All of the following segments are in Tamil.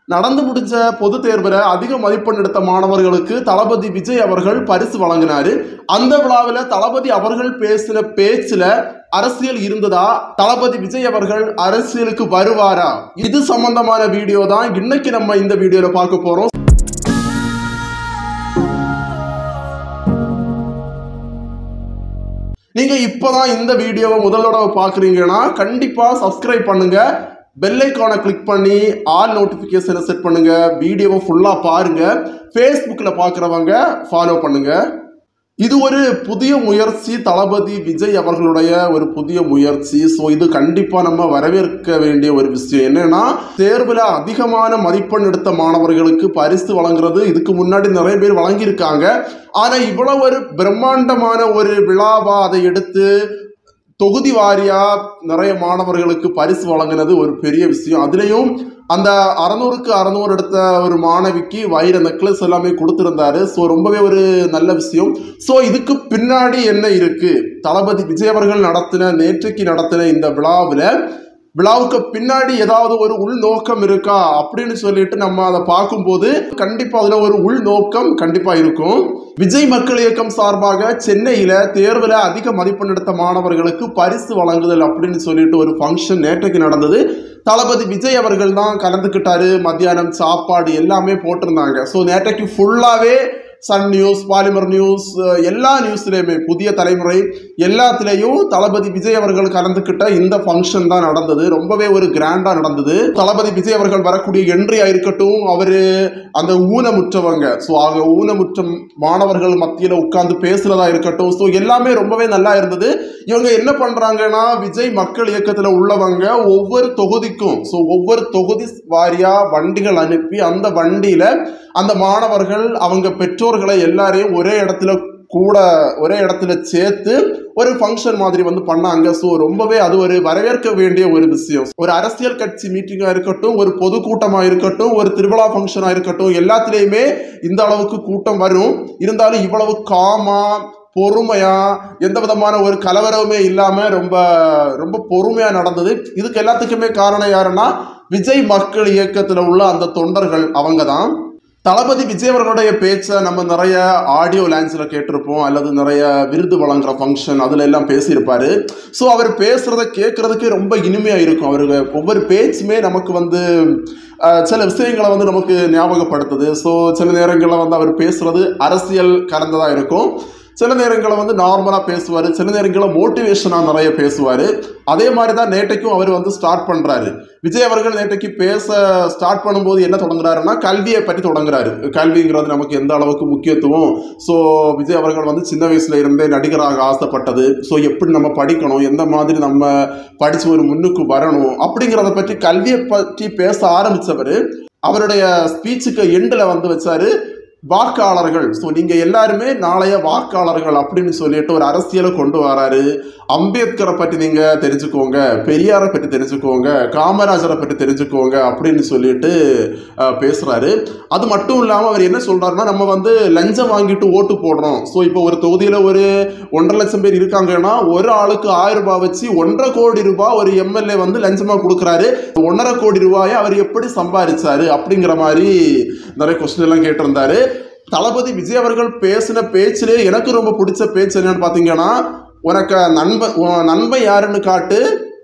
நடந்து முடிஞ்ச பொது தேர்வில் அதிக மதிப்பெண் எடுத்த மாணவர்களுக்கு தளபதி விஜய் அவர்கள் பரிசு வழங்கினாரு அந்த விழாவில் தளபதி அவர்கள் பேசின பேச்சுல அரசியல் இருந்ததா தளபதி விஜய் அவர்கள் அரசியலுக்கு வருவாரா இது சம்பந்தமான வீடியோ தான் இன்னைக்கு நம்ம இந்த வீடியோல பார்க்க போறோம் நீங்க இப்பதான் இந்த வீடியோவை முதல் தடவை பாக்குறீங்கன்னா கண்டிப்பா சப்ஸ்கிரைப் பண்ணுங்க பெல் ஐக்கானை கிளிக் பண்ணி ஆல் நோட்டிஃபிகேஷனை செட் பண்ணுங்க வீடியோவை ஃபுல்லா பாருங்க ஃபேஸ்புக்கில் பார்க்குறவங்க ஃபாலோ பண்ணுங்க இது ஒரு புதிய முயற்சி தளபதி விஜய் அவர்களுடைய ஒரு புதிய முயற்சி ஸோ இது கண்டிப்பாக நம்ம வரவேற்க வேண்டிய ஒரு விஷயம் என்னன்னா தேர்வில் அதிகமான மதிப்பெண் எடுத்த மாணவர்களுக்கு பரிசு வழங்குறது இதுக்கு முன்னாடி நிறைய பேர் வழங்கியிருக்காங்க ஆனால் இவ்வளவு ஒரு பிரம்மாண்டமான ஒரு விழாவா அதை எடுத்து தொகுதி வாரியா நிறைய மாணவர்களுக்கு பரிசு வழங்கினது ஒரு பெரிய விஷயம் அதுலேயும் அந்த அறநூறுக்கு அறநூறு எடுத்த ஒரு மாணவிக்கு வைர நெக்லஸ் எல்லாமே கொடுத்துருந்தாரு ஸோ ரொம்பவே ஒரு நல்ல விஷயம் ஸோ இதுக்கு பின்னாடி என்ன இருக்கு தளபதி விஜய் அவர்கள் நடத்தின நேற்றைக்கு நடத்தின இந்த விழாவில் விழாவுக்கு பின்னாடி ஏதாவது ஒரு உள்நோக்கம் இருக்கா அப்படின்னு சொல்லிட்டு நம்ம அதை பார்க்கும்போது கண்டிப்பா அதுல ஒரு உள்நோக்கம் கண்டிப்பா இருக்கும் விஜய் மக்கள் இயக்கம் சார்பாக சென்னையில தேர்வுல அதிக மதிப்பெண் எடுத்த மாணவர்களுக்கு பரிசு வழங்குதல் அப்படின்னு சொல்லிட்டு ஒரு ஃபங்க்ஷன் நேற்றைக்கு நடந்தது தளபதி விஜய் அவர்கள் தான் கலந்துக்கிட்டாரு மத்தியானம் சாப்பாடு எல்லாமே போட்டிருந்தாங்க ஸோ நேற்றைக்கு ஃபுல்லாவே சன் நியூஸ் பாலிமர் நியூஸ் அஹ் எல்லா நியூஸ்லேயுமே புதிய தலைமுறை எல்லாத்துலேயும் தளபதி விஜய் அவர்கள் கலந்துக்கிட்ட இந்த ஃபங்க்ஷன் தான் நடந்தது ரொம்பவே ஒரு கிராண்டாக நடந்தது தளபதி விஜய் அவர்கள் வரக்கூடிய என்ட்ரியா இருக்கட்டும் அவர் அந்த ஊனமுற்றவங்க ஸோ அவங்க ஊனமுற்ற மாணவர்கள் மத்தியில் உட்கார்ந்து பேசுறதா இருக்கட்டும் ஸோ எல்லாமே ரொம்பவே நல்லா இருந்தது இவங்க என்ன பண்றாங்கன்னா விஜய் மக்கள் இயக்கத்தில் உள்ளவங்க ஒவ்வொரு தொகுதிக்கும் ஸோ ஒவ்வொரு தொகுதி வாரியா வண்டிகள் அனுப்பி அந்த வண்டியில அந்த மாணவர்கள் அவங்க பெற்றோர்களை எல்லாரையும் ஒரே இடத்துல கூட ஒரே இடத்துல சேர்த்து ஒரு ஃபங்க்ஷன் மாதிரி வந்து பண்ணாங்க ஸோ ரொம்பவே அது ஒரு வரவேற்க வேண்டிய ஒரு விஷயம் ஒரு அரசியல் கட்சி மீட்டிங்காக இருக்கட்டும் ஒரு பொதுக்கூட்டமாக இருக்கட்டும் ஒரு திருவிழா ஃபங்க்ஷனாக இருக்கட்டும் எல்லாத்துலேயுமே இந்த அளவுக்கு கூட்டம் வரும் இருந்தாலும் இவ்வளவு காமா பொறுமையா எந்த விதமான ஒரு கலவரவுமே இல்லாம ரொம்ப ரொம்ப பொறுமையா நடந்தது இதுக்கு எல்லாத்துக்குமே காரணம் யாருன்னா விஜய் மக்கள் இயக்கத்துல உள்ள அந்த தொண்டர்கள் அவங்க தான் தளபதி விஜய் அவர்களுடைய பேச்சை நம்ம நிறைய ஆடியோ லான்ஸில் கேட்டிருப்போம் அல்லது நிறைய விருது வழங்குற ஃபங்க்ஷன் அதில் எல்லாம் பேசியிருப்பாரு ஸோ அவர் பேசுகிறத கேட்குறதுக்கே ரொம்ப இனிமையாக இருக்கும் அவர் ஒவ்வொரு பேச்சுமே நமக்கு வந்து அஹ், சில விஷயங்களை வந்து நமக்கு ஞாபகப்படுத்துது ஸோ சில நேரங்களில் வந்து அவர் பேசுகிறது அரசியல் கலந்ததாக இருக்கும் சில நேரங்களில் வந்து நார்மலாக பேசுவார் சில நேரங்களில் மோட்டிவேஷனாக நிறைய பேசுவார் அதே மாதிரி தான் நேற்றைக்கும் அவர் வந்து ஸ்டார்ட் பண்ணுறாரு விஜய் அவர்கள் நேற்றைக்கு பேச ஸ்டார்ட் பண்ணும்போது என்ன தொடங்குறாருன்னா கல்வியை பற்றி தொடங்குறாரு கல்விங்கிறது நமக்கு எந்த அளவுக்கு முக்கியத்துவம் ஸோ விஜய் அவர்கள் வந்து சின்ன வயசுல இருந்தே நடிகராக ஆசைப்பட்டது ஸோ எப்படி நம்ம படிக்கணும் எந்த மாதிரி நம்ம படித்து ஒரு முன்னுக்கு வரணும் அப்படிங்கிறத பற்றி கல்வியை பற்றி பேச ஆரம்பித்தவர் அவருடைய ஸ்பீச்சுக்கு எண்டில் வந்து வச்சாரு வாக்காளர்கள் ஸோ நீங்கள் எல்லாருமே நாளைய வாக்காளர்கள் அப்படின்னு சொல்லிட்டு ஒரு அரசியலை கொண்டு வராரு அம்பேத்கரை பற்றி நீங்கள் தெரிஞ்சுக்கோங்க பெரியாரை பற்றி தெரிஞ்சுக்கோங்க காமராஜரை பற்றி தெரிஞ்சுக்கோங்க அப்படின்னு சொல்லிட்டு அஹ், பேசுறாரு அது மட்டும் இல்லாமல் அவர் என்ன சொல்றாருன்னா நம்ம வந்து லஞ்சம் வாங்கிட்டு ஓட்டு போடுறோம் ஸோ இப்போ ஒரு தொகுதியில் ஒரு ஒன்றரை லட்சம் பேர் இருக்காங்கன்னா ஒரு ஆளுக்கு ஆயிரம் ரூபாய் வச்சு ஒன்றரை கோடி ரூபாய் ஒரு எம்எல்ஏ வந்து லஞ்சமாக கொடுக்குறாரு ஒன்றரை கோடி ரூபாயை அவர் எப்படி சம்பாதிச்சாரு அப்படிங்கிற மாதிரி நிறைய கொஸ்டின் எல்லாம் கேட்டிருந்தாரு தளபதி விஜய் அவர்கள் பேசின பேச்சிலே எனக்கு ரொம்ப பிடிச்ச பேச்சு என்னன்னு பார்த்தீங்கன்னா உனக்கு நண்பன் உன் நண்பன் யாருன்னு காட்டு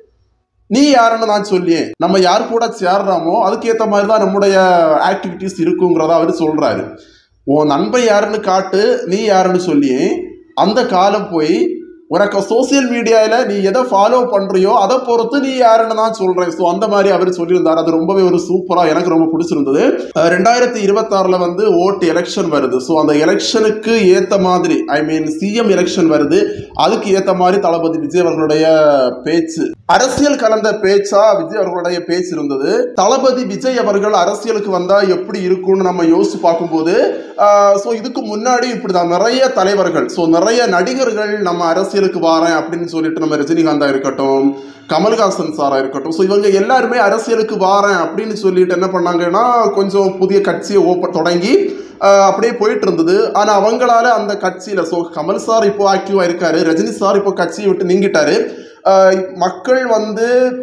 நீ யாருன்னு நான் சொல்லியேன் நம்ம யார் கூட சேர்றோமோ அதுக்கேற்ற மாதிரி தான் நம்முடைய ஆக்டிவிட்டீஸ் இருக்குங்கிறத அவர் சொல்றாரு உன் நண்பன் யாருன்னு காட்டு நீ யாருன்னு சொல்லியே அந்த காலம் போய் உனக்கு சோசியல் மீடியாவில் நீ எதை ஃபாலோ பண்ணுறியோ அதை பொறுத்து நீ யாருன்னு தான் சொல்கிறேன் ஸோ அந்த மாதிரி அவர் சொல்லியிருந்தார் அது ரொம்பவே ஒரு சூப்பராக எனக்கு ரொம்ப பிடிச்சிருந்தது அஹ் ரெண்டாயிரத்தி இருபத்தாறில் வந்து ஓட்டு எலெக்ஷன் வருது ஸோ அந்த எலெக்ஷனுக்கு ஏற்ற மாதிரி ஐ மீன் சிஎம் எலெக்ஷன் வருது அதுக்கு ஏற்ற மாதிரி தளபதி விஜய் அவர்களுடைய பேச்சு அரசியல் கலந்த பேச்சா விஜய் அவர்களுடைய பேச்சு இருந்தது தளபதி விஜய் அவர்கள் அரசியலுக்கு வந்தா எப்படி இருக்கும்னு நம்ம யோசிச்சு பார்க்கும்போது ஸோ இதுக்கு முன்னாடி இப்படிதான் நிறைய தலைவர்கள் ஸோ நிறைய நடிகர்கள் நம்ம அரசியலுக்கு வாரேன் அப்படின்னு சொல்லிட்டு நம்ம ரஜினிகாந்தா இருக்கட்டும் கமல்ஹாசன் சாரா இருக்கட்டும் ஸோ இவங்க எல்லாருமே அரசியலுக்கு வாரேன் அப்படின்னு சொல்லிட்டு என்ன பண்ணாங்கன்னா கொஞ்சம் புதிய கட்சியை ஓப்ப தொடங்கி ஆஹ் அப்படியே போயிட்டு இருந்தது ஆனா அவங்களால அந்த கட்சியில ஸோ கமல் சார் இப்போ ஆக்டிவா இருக்காரு ரஜினி சார் இப்போ கட்சியை விட்டு நீங்கிட்டாரு ஆஹ் மக்கள் வந்து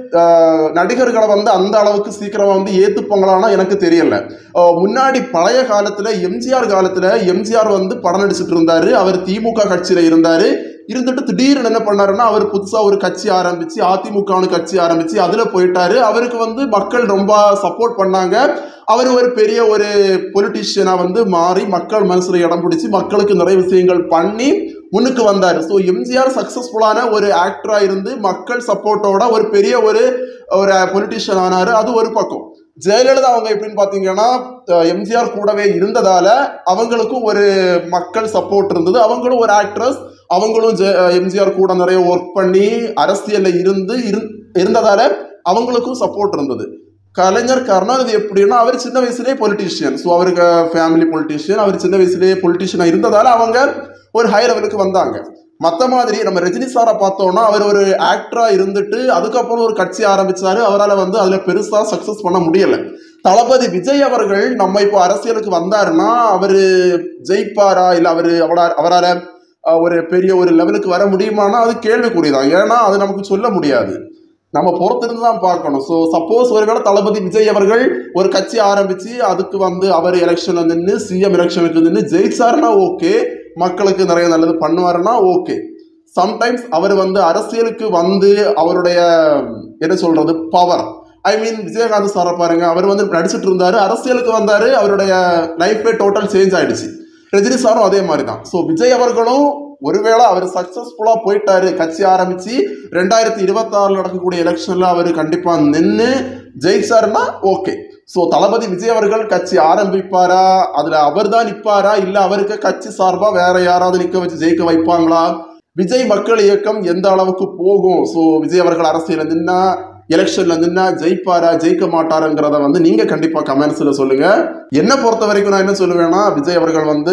ஆஹ் நடிகர்களை வந்து அந்த அளவுக்கு சீக்கிரமா வந்து ஏத்துப்பாங்களான்னா எனக்கு தெரியல ஆஹ் முன்னாடி பழைய காலத்துல எம்ஜிஆர் காலத்துல எம்ஜிஆர் வந்து படம் நடிச்சிட்டு இருந்தாரு அவர் திமுக கட்சியில இருந்தாரு இருந்துட்டு திடீர்னு என்ன பண்ணாருன்னா அவர் புதுசா ஒரு கட்சி ஆரம்பிச்சு அதிமுகனு கட்சி ஆரம்பிச்சு அதுல போயிட்டாரு அவருக்கு வந்து மக்கள் ரொம்ப சப்போர்ட் பண்ணாங்க அவர் ஒரு பெரிய ஒரு பொலிட்டிஷியனா வந்து மாறி மக்கள் மனசுல இடம் பிடிச்சி மக்களுக்கு நிறைய விஷயங்கள் பண்ணி முன்னுக்கு வந்தார் ஸோ எம்ஜிஆர் சக்சஸ்ஃபுல்லான ஒரு ஆக்டரா இருந்து மக்கள் சப்போர்ட்டோட ஒரு பெரிய ஒரு ஒரு பொலிட்டிஷியன் ஆனாரு அது ஒரு பக்கம் ஜெயலலிதா அவங்க எப்படின்னு பார்த்தீங்கன்னா அஹ் எம்ஜிஆர் கூடவே இருந்ததால அவங்களுக்கும் ஒரு மக்கள் சப்போர்ட் இருந்தது அவங்களும் ஒரு ஆக்ட்ரஸ் அவங்களும் ஜெ- அஹ் எம்ஜிஆர் கூட நிறைய ஒர்க் பண்ணி அரசியல்ல இருந்து இரு- இருந்ததால அவங்களுக்கும் சப்போர்ட் இருந்தது கலைஞர் கருணாநிதி எப்படின்னா அவர் சின்ன வயசுலேயே பொலிட்டீஷியன் ஸோ அவருக்கு ஃபேமிலி பொலிட்டீஷியன் அவர் சின்ன வயசுலேயே பொலிட்டீஷியனாக இருந்ததால அவங்க ஒரு ஹை லெவலுக்கு வந்தாங்க மற்ற மாதிரி நம்ம ரஜினி சாரை பார்த்தோம்னா அவர் ஒரு ஆக்டரா இருந்துட்டு அதுக்கப்புறம் ஒரு கட்சி ஆரம்பிச்சாரு அவரால் வந்து அதில் பெருசா சக்ஸஸ் பண்ண முடியல தளபதி விஜய் அவர்கள் நம்ம இப்போ அரசியலுக்கு வந்தாருன்னா அவர் ஜெயிப்பாரா இல்லை அவர் அவரா அவரால் ஒரு பெரிய ஒரு லெவலுக்கு வர முடியுமானா அது கேள்விக்குறிதான் ஏன்னா அது நமக்கு சொல்ல முடியாது நம்ம பொறுத்திருந்து தான் பார்க்கணும் ஸோ சப்போஸ் ஒருவேளை தளபதி விஜய் அவர்கள் ஒரு கட்சி ஆரம்பிச்சு அதுக்கு வந்து அவர் எலெக்ஷன்ல நின்று சிஎம் எலெக்ஷனுக்கு நின்று ஜெயிச்சாருன்னா ஓகே மக்களுக்கு நிறைய நல்லது பண்ணுவாருன்னா ஓகே சம்டைம்ஸ் அவர் வந்து அரசியலுக்கு வந்து அவருடைய என்ன சொல்றது பவர் ஐ மீன் விஜயகாந்த் சாரை பாருங்க அவர் வந்து நடிச்சிட்டு இருந்தாரு அரசியலுக்கு வந்தாரு அவருடைய லைஃபே டோட்டல் சேஞ்ச் ஆயிடுச்சு ரஜினி சாரும் அதே மாதிரி தான் ஸோ விஜய் அவர்களும் ஒருவேளை அவர் சக்சஸ்ஃபுல்லா போயிட்டாரு கட்சி ஆரம்பிச்சு ரெண்டாயிரத்தி இருபத்தாறுல நடக்கக்கூடிய எலெக்ஷன்ல அவர் கண்டிப்பா நின்று ஜெயிச்சாருன்னா ஓகே ஸோ தளபதி விஜய் அவர்கள் கட்சி ஆரம்பிப்பாரா அதுல அவர் தான் நிப்பாரா இல்ல அவருக்கு கட்சி சார்பா வேற யாராவது நிக்க வச்சு ஜெயிக்க வைப்பாங்களா விஜய் மக்கள் இயக்கம் எந்த அளவுக்கு போகும் ஸோ விஜய் அவர்கள் அரசியல் நின்னா எலெக்ஷன்ல நின்னா ஜெயிப்பாரா ஜெயிக்க மாட்டாருங்கிறத வந்து நீங்க கண்டிப்பா கமெண்ட்ஸ்ல சொல்லுங்க என்ன பொறுத்த வரைக்கும் நான் என்ன சொல்லுவேன்னா விஜய் அவர்கள் வந்து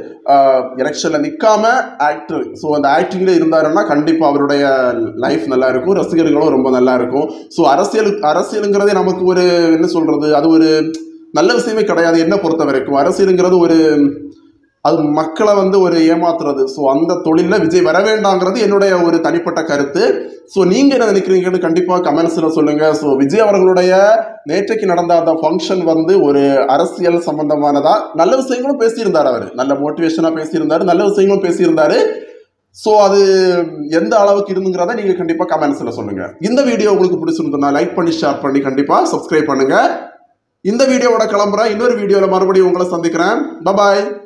எலெக்ஷன்ல நிக்காம ஆக்டர் ஸோ அந்த ஆக்டிங்ல இருந்தாருன்னா கண்டிப்பா அவருடைய லைஃப் நல்லா இருக்கும் ரசிகர்களும் ரொம்ப நல்லா இருக்கும் ஸோ அரசியல் அரசியலுங்கிறதே நமக்கு ஒரு என்ன சொல்றது அது ஒரு நல்ல விஷயமே கிடையாது என்ன பொறுத்த வரைக்கும் அரசியலுங்கிறது ஒரு அது மக்களை வந்து ஒரு ஏமாத்துறது ஸோ அந்த தொழிலில் விஜய் வர வேண்டாங்கிறது என்னுடைய ஒரு தனிப்பட்ட கருத்து ஸோ நீங்கள் என்ன நினைக்கிறீங்கன்னு கண்டிப்பாக கமெண்ட்ஸில் சொல்லுங்கள் ஸோ விஜய் அவர்களுடைய நேற்றைக்கு நடந்த அந்த ஃபங்க்ஷன் வந்து ஒரு அரசியல் சம்பந்தமானதா நல்ல விஷயங்களும் பேசியிருந்தார் அவர் நல்ல மோட்டிவேஷனாக பேசியிருந்தாரு நல்ல விஷயங்களும் பேசியிருந்தாரு ஸோ அது எந்த அளவுக்கு இருந்துங்கிறத நீங்கள் கண்டிப்பாக கமெண்ட்ஸில் சொல்லுங்கள் இந்த வீடியோ உங்களுக்கு பிடிச்சிருந்ததுன்னா லைக் பண்ணி ஷேர் பண்ணி கண்டிப்பாக சப்ஸ்கிரைப் பண்ணுங்கள் இந்த வீடியோவோட கிளம்புறேன் இன்னொரு வீடியோவில் மறுபடியும் உங்களை சந்திக்கிறேன் பபாய்